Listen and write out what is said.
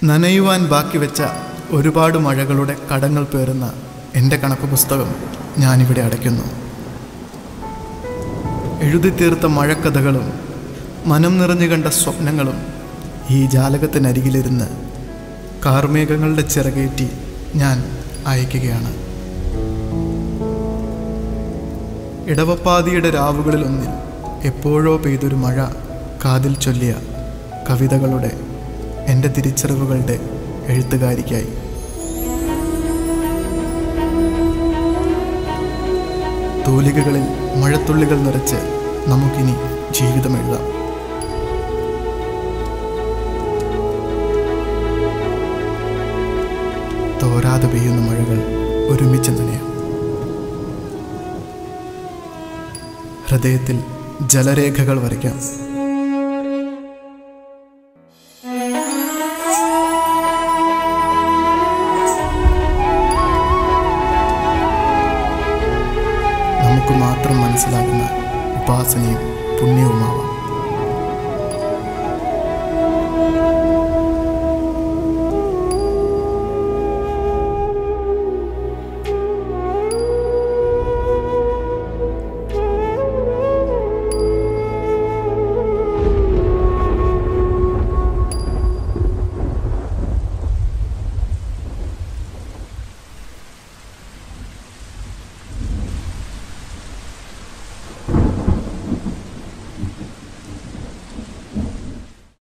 നനയുവാൻ ബാക്കി വെച്ച ഒരുപാട് മഴകളുടെ കടങ്ങൾ പേറുന്ന എൻ്റെ കണക്ക് പുസ്തകം ഞാനിവിടെ അടയ്ക്കുന്നു എഴുതിത്തീർത്ത മഴക്കഥകളും മനം നിറഞ്ഞു കണ്ട സ്വപ്നങ്ങളും ഈ ജാലകത്തിനരികിലിരുന്ന് കാർമേഘങ്ങളുടെ ചിറകേറ്റി ഞാൻ അയക്കുകയാണ് ഇടവപ്പാതിയുടെ രാവുകളിലൊന്നിൽ എപ്പോഴോ പെയ്തൊരു മഴ കാതിൽ ചൊല്ലിയ കവിതകളുടെ എൻ്റെ തിരിച്ചറിവുകളുടെ എഴുത്തുകാരിക്കായി തൂലികകളിൽ മഴത്തുള്ളികൾ നിറച്ച് നമുക്കിനി ജീവിതം എഴുതാം തോരാതെ പെയ്യുന്ന മഴകൾ ഒരുമിച്ച് നനയാം ഹൃദയത്തിൽ ജലരേഖകൾ വരയ്ക്കാം നമുക്ക് മാത്രം മനസ്സിലാകുന്ന ഉപാസനയും പുണ്യവുമാവാം